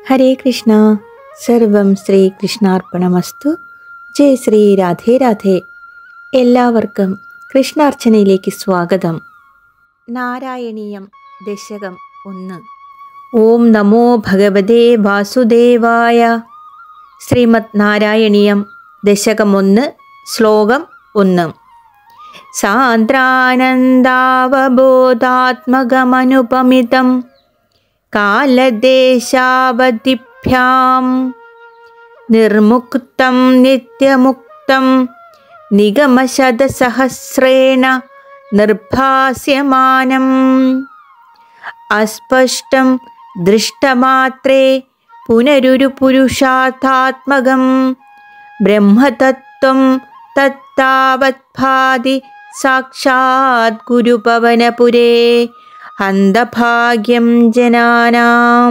ഹരേ കൃഷ്ണ സർവം ശ്രീ കൃഷ്ണാർപ്പണമസ്തു ജയ് ശ്രീ രാധേ രാധേ എല്ലാവർക്കും കൃഷ്ണാർച്ചനയിലേക്ക് സ്വാഗതം നാരായണീയം ദശകം ഒന്ന് ഓം നമോ ഭഗവതേ വാസുദേവായ ശ്രീമദ് നാരായണീയം ദശകം ഒന്ന് ശ്ലോകം ഒന്ന് സാന്ദ്രാനന്ദാവബോധാത്മകമനുപമിതം കാലദേശാവധിഭ്യാം നിർമുക്തം നിത്യമുക്തം നിഗമശതസഹസ്രേണ നിർഭാസ്യമാനം അസ്പഷ്ടം ദൃഷ്ടമാത്രേ പുനരുരു പുരുഷാർത്ഥാത്മകം ബ്രഹ്മതത്വം തത്താവത് ഭാതി സാക്ഷാത് ഗുരുപവനപുരേ ഹന്തഭാഗ്യം ജനാനാം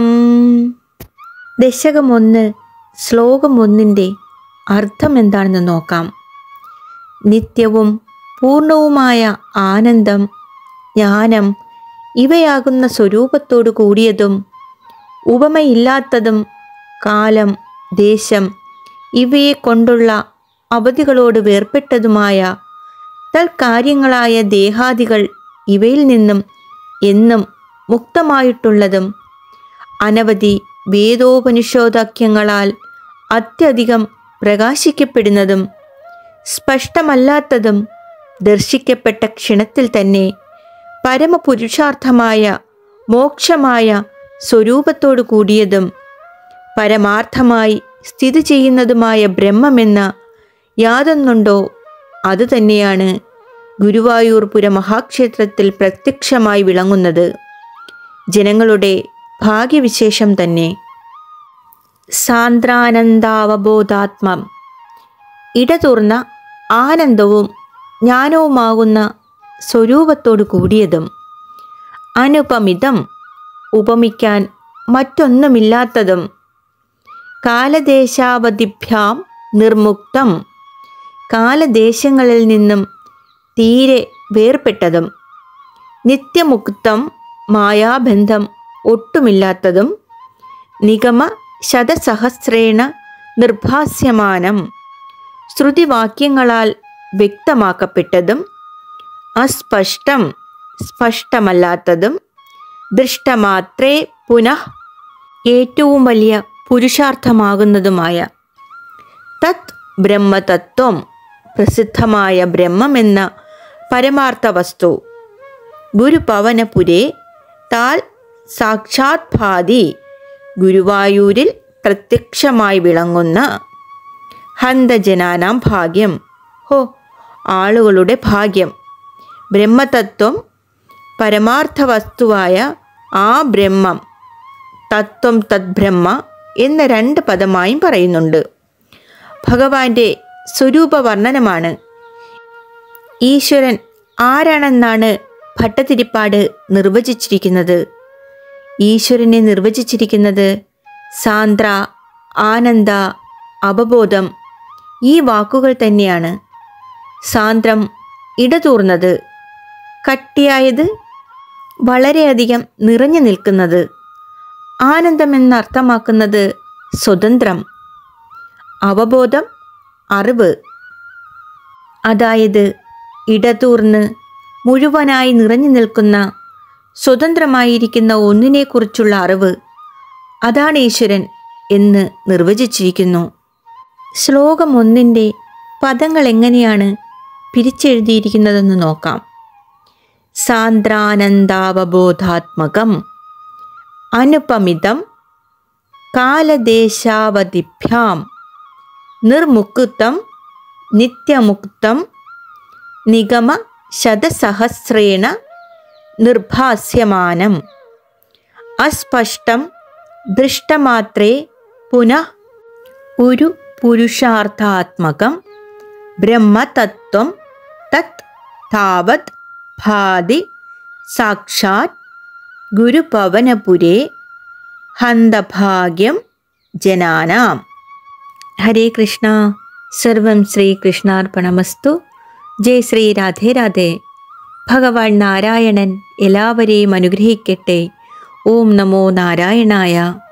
ദശകം ഒന്ന് ശ്ലോകം ഒന്നിൻ്റെ അർത്ഥം എന്താണെന്ന് നോക്കാം നിത്യവും പൂർണ്ണവുമായ ആനന്ദം ജ്ഞാനം ഇവയാകുന്ന സ്വരൂപത്തോടു കൂടിയതും ഉപമയില്ലാത്തതും കാലം ദേശം ഇവയെ കൊണ്ടുള്ള അവധികളോട് വേർപെട്ടതുമായ തൽക്കാര്യങ്ങളായ ദേഹാദികൾ ഇവയിൽ നിന്നും എന്നും മുക്തമായിട്ടുള്ളതും അനവധി വേദോപനിഷോദാഖ്യങ്ങളാൽ അത്യധികം പ്രകാശിക്കപ്പെടുന്നതും സ്പഷ്ടമല്ലാത്തതും ദർശിക്കപ്പെട്ട ക്ഷണത്തിൽ തന്നെ പരമപുരുഷാർത്ഥമായ മോക്ഷമായ സ്വരൂപത്തോടു കൂടിയതും പരമാർത്ഥമായി സ്ഥിതി ചെയ്യുന്നതുമായ ബ്രഹ്മമെന്ന യാതൊന്നുണ്ടോ അതുതന്നെയാണ് ഗുരുവായൂർ പുര മഹാക്ഷേത്രത്തിൽ പ്രത്യക്ഷമായി വിളങ്ങുന്നത് ജനങ്ങളുടെ ഭാഗ്യവിശേഷം തന്നെ സാന്ദ്രാനന്ദാവബോധാത്മം ഇടതുറന്ന ആനന്ദവും ജ്ഞാനവുമാകുന്ന സ്വരൂപത്തോടു കൂടിയതും അനുപമിതം ഉപമിക്കാൻ മറ്റൊന്നുമില്ലാത്തതും കാലദേശാവധിഭ്യാം നിർമുക്തം കാലദേശങ്ങളിൽ നിന്നും തീരെ വേർപെട്ടതും നിത്യമുക്തം മായാബന്ധം ഒട്ടുമില്ലാത്തതും നിഗമ ശതസഹസ്രേണ നിർഭാസ്യമാനം ശ്രുതിവാക്യങ്ങളാൽ വ്യക്തമാക്കപ്പെട്ടതും അസ്പഷ്ടം സ്പഷ്ടമല്ലാത്തതും ദൃഷ്ടമാത്രേ പുനഃ ഏറ്റവും വലിയ പുരുഷാർത്ഥമാകുന്നതുമായ തത് ബ്രഹ്മതത്വം പ്രസിദ്ധമായ ബ്രഹ്മമെന്ന പരമാർത്ഥ വസ്തു ഗുരുപവനപുരേ താൽ സാക്ഷാത് ഭാതി ഗുരുവായൂരിൽ പ്രത്യക്ഷമായി വിളങ്ങുന്ന ഹന്തജനാനാം ഭാഗ്യം ഹോ ആളുകളുടെ ഭാഗ്യം ബ്രഹ്മതത്വം പരമാർത്ഥ വസ്തുവായ ആ ബ്രഹ്മം തത്വം തദ്ബ്രഹ്മ എന്ന രണ്ട് പദമായും പറയുന്നുണ്ട് ഭഗവാന്റെ സ്വരൂപവർണ്ണനമാണ് ഈശ്വരൻ ആരാണെന്നാണ് ഭട്ടതിരിപ്പാട് നിർവചിച്ചിരിക്കുന്നത് ഈശ്വരനെ നിർവചിച്ചിരിക്കുന്നത് സാന്ദ്ര ആനന്ദ അവബോധം ഈ വാക്കുകൾ തന്നെയാണ് സാന്ദ്രം ഇടതൂർന്നത് കട്ടിയായത് വളരെയധികം നിറഞ്ഞു നിൽക്കുന്നത് ആനന്ദമെന്നർത്ഥമാക്കുന്നത് സ്വതന്ത്രം അവബോധം അറിവ് അതായത് ഇടതൂർന്ന് മുഴുവനായി നിറഞ്ഞു നിൽക്കുന്ന സ്വതന്ത്രമായിരിക്കുന്ന ഒന്നിനെക്കുറിച്ചുള്ള അറിവ് അതാണ് ഈശ്വരൻ എന്ന് നിർവചിച്ചിരിക്കുന്നു ശ്ലോകം ഒന്നിൻ്റെ പദങ്ങൾ എങ്ങനെയാണ് പിരിച്ചെഴുതിയിരിക്കുന്നതെന്ന് നോക്കാം സാന്ദ്രാനന്ദാവബോധാത്മകം അനുപമിതം കാലദേശാവധിഭ്യാം നിർമുക്തം നിത്യമുക്തം നിഗമ ശതസഹസ്രേണ നിർഭാസ്യമാനം അസ്പഷ്ടം ദൃഷ്ടമാത്രേ പുനഃ ഒരു പുരുഷാർത്ഥാത്മകം ബ്രഹ്മതത്വം തത് താവത് ഭാതി സാക്ഷാത് ഗുരുപവനപുരേ ഹന്തഭാഗ്യം ജനാനാം ഹരേ കൃഷ്ണ സർവം ശ്രീ കൃഷ്ണാർപ്പണമസ്തു ജയ് ശ്രീ രാധേ രാധേ ഭഗവാൻ നാരായണൻ എല്ലാവരെയും അനുഗ്രഹിക്കട്ടെ ഓം നമോ നാരായണായ